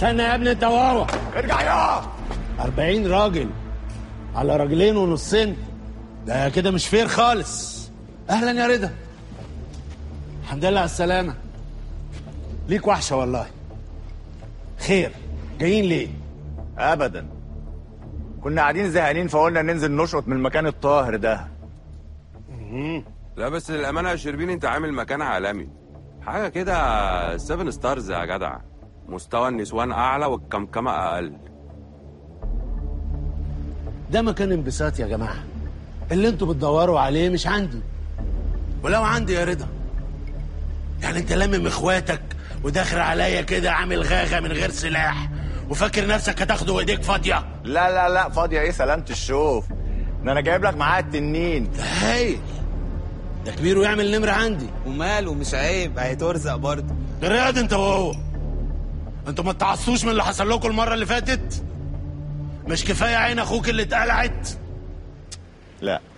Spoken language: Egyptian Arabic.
استنى يا ابني انت وهو ارجع يا 40 راجل على راجلين ونصين ده كده مش فير خالص اهلا يا رضا الحمد لله على السلامه ليك وحشه والله خير جايين ليه ابدا كنا قاعدين زهقانين فقلنا ننزل نشقط من المكان الطاهر ده لا بس للامانه يا شربين انت عامل مكان عالمي حاجه كده سيفن ستارز يا جدع مستوى النسوان اعلى والكمكمه اقل ده مكان انبساط يا جماعه اللي انتوا بتدوروا عليه مش عندي ولو عندي يا رضا يعني انت لامم اخواتك وداخل عليا كده عامل غاغه من غير سلاح وفاكر نفسك هتاخده وايديك فاضيه لا لا لا فاضيه ايه سلامة الشوف ده انا جايب لك معايا التنين هايل ده كبير ويعمل نمره عندي وماله مش عيب هيترزق برضه رياض انت وهو انتوا ما تعصوش من اللي حصل لكم المره اللي فاتت مش كفايه عين اخوك اللي اتقلعت لا